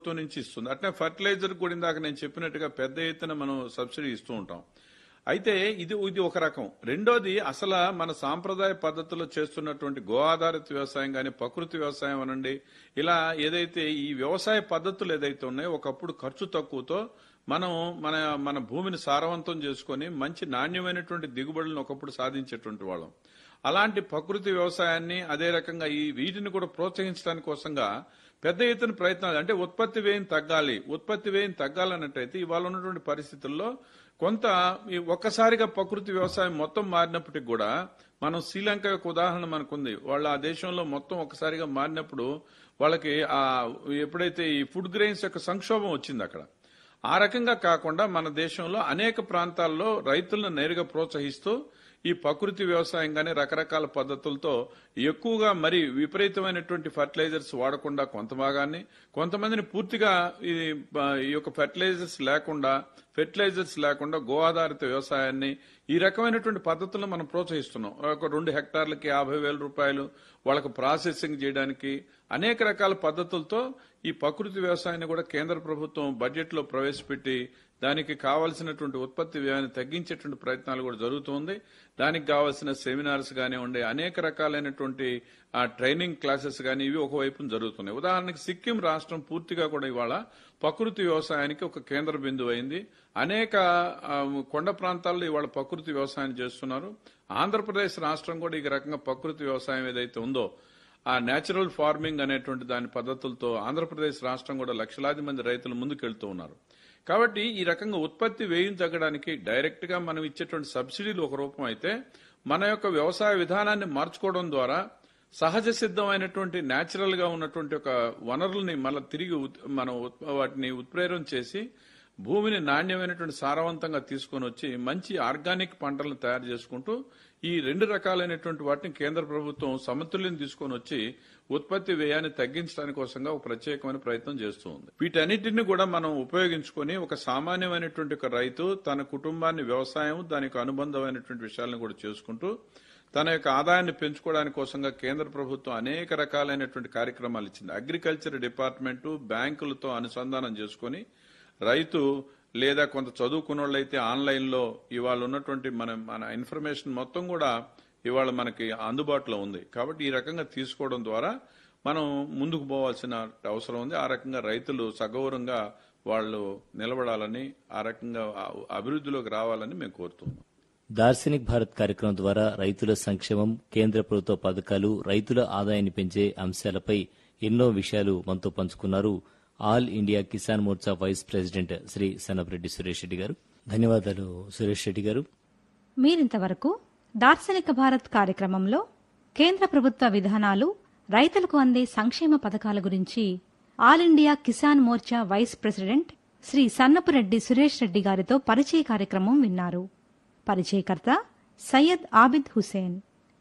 ప్రభుత్వం నుంచి ఇస్తుంది అట్లే ఫర్టిలైజర్ కూడా ఇందాక నేను చెప్పినట్టుగా పెద్ద ఎత్తున మనం సబ్సిడీ ఇస్తూ ఉంటాం అయితే ఇది ఇది ఒక రకం రెండోది అసలు మన సాంప్రదాయ పద్ధతిలో చేస్తున్నటువంటి గో ఆధారిత వ్యవసాయం కానీ ప్రకృతి వ్యవసాయం అనండి ఇలా ఏదైతే ఈ వ్యవసాయ పద్ధతులు ఏదైతే ఉన్నాయో ఒకప్పుడు ఖర్చు తక్కువతో మనం మన మన భూమిని సారవంతం చేసుకొని మంచి నాణ్యమైనటువంటి దిగుబడులను ఒకప్పుడు సాధించేటువంటి వాళ్ళం అలాంటి ప్రకృతి వ్యవసాయాన్ని అదే రకంగా ఈ వీటిని కూడా ప్రోత్సహించడానికి కోసంగా పెద్ద ఎత్తున ప్రయత్నాలు అంటే ఉత్పత్తి వ్యయం తగ్గాలి ఉత్పత్తి వ్యయం తగ్గాలన్నట్టయితే ఇవాళ ఉన్నటువంటి పరిస్థితుల్లో కొంత ఈ ఒక్కసారిగా ప్రకృతి వ్యవసాయం మొత్తం మారినప్పటికి కూడా మనం శ్రీలంక యొక్క ఉదాహరణ మనకుంది వాళ్ళ ఆ దేశంలో మొత్తం ఒక్కసారిగా మారినప్పుడు వాళ్ళకి ఆ ఎప్పుడైతే ఈ ఫుడ్ గ్రెయిన్స్ యొక్క సంక్షోభం వచ్చింది అక్కడ ఆ రకంగా కాకుండా మన దేశంలో అనేక ప్రాంతాల్లో రైతులను నేరుగా ప్రోత్సహిస్తూ ఈ ప్రకృతి వ్యవసాయం కానీ రకరకాల పద్ధతులతో ఎక్కువగా మరి విపరీతమైనటువంటి ఫర్టిలైజర్స్ వాడకుండా కొంత భాగాన్ని కొంతమందిని పూర్తిగా ఈ ఆ, ఈ యొక్క ఫర్టిలైజర్స్ లేకుండా ఫెర్టిలైజర్స్ లేకుండా గో ఆధారిత వ్యవసాయాన్ని ఈ రకమైనటువంటి పద్ధతులను మనం ప్రోత్సహిస్తున్నాం ఒక రెండు హెక్టార్లకి యాభై వేల రూపాయలు వాళ్ళకు ప్రాసెసింగ్ చేయడానికి అనేక రకాల పద్ధతులతో ఈ ప్రకృతి వ్యవసాయాన్ని కూడా కేంద్ర ప్రభుత్వం బడ్జెట్ లో ప్రవేశపెట్టి దానికి కావాల్సినటువంటి ఉత్పత్తి వ్యయాన్ని తగ్గించేటువంటి ప్రయత్నాలు కూడా జరుగుతుంది దానికి కావాల్సిన సెమినార్స్ కానివ్వండి అనేక రకాలైనటువంటి ఆ ట్రైనింగ్ క్లాసెస్ కానీ ఇవి ఒకవైపు జరుగుతున్నాయి ఉదాహరణకి సిక్కిం రాష్ట్రం పూర్తిగా కూడా ఇవాళ ప్రకృతి వ్యవసాయానికి ఒక కేంద్ర బిందువు అయింది అనేక ఆ, కొండ ప్రాంతాల్లో ఇవాళ ప్రకృతి వ్యవసాయం చేస్తున్నారు ఆంధ్రప్రదేశ్ రాష్ట్రం కూడా ఈ రకంగా ప్రకృతి వ్యవసాయం ఏదైతే ఉందో ఆ నేచురల్ ఫార్మింగ్ అనేటువంటి దాని పద్ధతులతో ఆంధ్రప్రదేశ్ రాష్ట్రం కూడా లక్షలాది మంది రైతులు ముందుకెళ్తూ ఉన్నారు కాబట్టి ఈ రకంగా ఉత్పత్తి వ్యయం తగ్గడానికి డైరెక్ట్ గా మనం ఇచ్చేటువంటి సబ్సిడీలు ఒక రూపం అయితే మన యొక్క వ్యవసాయ విధానాన్ని మార్చుకోవడం ద్వారా సహజ సిద్ధమైనటువంటి న్యాచురల్ గా ఉన్నటువంటి ఒక వనరుల్ని మళ్ళీ తిరిగి ఉత్- మనం ఉత్- వాటిని ఉత్ప్రేరణ చేసి భూమిని నాణ్యమైనటువంటి సారవంతంగా తీసుకొని వచ్చి మంచి ఆర్గానిక్ పంటలను తయారు చేసుకుంటూ ఈ రెండు రకాలైనటువంటి వాటిని కేంద్ర ప్రభుత్వం సమతుల్యం తీసుకొని వచ్చి ఉత్పత్తి వ్యయాన్ని తగ్గించడానికి కోసంగా ఒక ప్రత్యేకమైన ప్రయత్నం చేస్తూ ఉంది వీటన్నిటిని కూడా మనం ఉపయోగించుకొని ఒక సామాన్యమైనటువంటి ఒక రైతు తన కుటుంబాన్ని వ్యవసాయం దానికి అనుబంధమైనటువంటి విషయాలను కూడా చేసుకుంటూ తన యొక్క ఆదాయాన్ని పెంచుకోవడానికి కోసంగా కేంద్ర ప్రభుత్వం అనేక రకాలైనటువంటి కార్యక్రమాలు ఇచ్చింది అగ్రికల్చర్ డిపార్ట్మెంట్ బ్యాంకులతో అనుసంధానం చేసుకొని రైతు లేదా కొంత చదువుకున్న వాళ్ళైతే ఆన్లైన్ లో ఇవాళ ఉన్నటువంటి మన మన ఇన్ఫర్మేషన్ మొత్తం కూడా ఇవాళ మనకి అందుబాటులో ఉంది కాబట్టి ఈ రకంగా తీసుకోవడం ద్వారా మనం ముందుకు పోవాల్సిన అవసరం ఉంది ఆ రకంగా రైతులు సగౌరవంగా వాళ్ళు నిలబడాలని ఆ రకంగా అ- అభివృద్ధిలోకి రావాలని మేము కోరుతున్నాం దార్శనిక్ భారత్ కార్యక్రమం ద్వారా రైతుల సంక్షేమం కేంద్ర ప్రభుత్వ పథకాలు రైతుల ఆదాయాన్ని పెంచే అంశాలపై ఎన్నో విషయాలు మనతో పంచుకున్నారు all India Kisan Morcha vice president Shri Sanapareddy Suresh Reddy garu ధన్యవాదాలు సురేష్ రెడ్డి గారు మీరింతవరకు దార్శనిక భారత్ కార్యక్రమంలో కేంద్ర ప్రభుత్వ విధానాలు రైతులకు అందే సంక్షేమ పథకాల గురించి all India Kisan Morcha vice president Shri Sannapureddy Suresh Reddy గారితో పరిచయ కార్యక్రమం విన్నారు పరిచయకర్త సయ్యద్ ఆబిద్ హుసేన్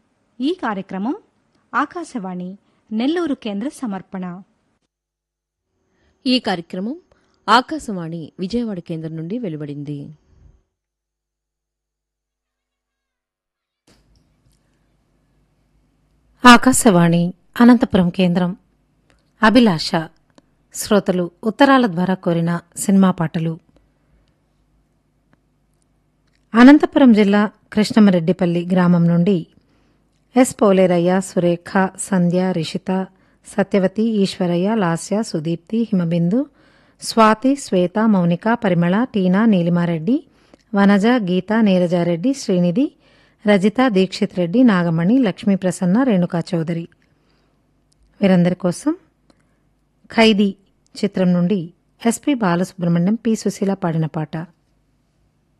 ఈ కార్యక్రమం ఆకాశవాణి నెల్లూరు కేంద్ర సమర్పణ ఈ కార్యక్రమం ఆకాశవాణి విజయవాడ కేంద్రం నుండి వెలువడింది ఆకాశవాణి అనంతపురం కేంద్రం అభిలాష శ్రోతలు ఉత్తరాల ద్వారా కోరిన సినిమా పాటలు అనంతపురం జిల్లా కృష్ణమరెడ్డిపల్లి గ్రామం నుండి ఎస్ పోలేరయ్య సురేఖ సంధ్య రిషిత సత్యవతి ఈశ్వరయ్య లాస్య సుదీప్తి హిమబిందు స్వాతి శ్వేత మౌనిక పరిమళ టీనా నీలిమారెడ్డి వనజ గీత నీరజారెడ్డి శ్రీనిధి రజిత దీక్షిత్ రెడ్డి నాగమణి లక్ష్మీ ప్రసన్న రేణుకా చౌదరి వీరందరి కోసం ఖైదీ చిత్రం నుండి ఎస్పి బాలసుబ్రహ్మణ్యం పి సుశీల పాడిన పాట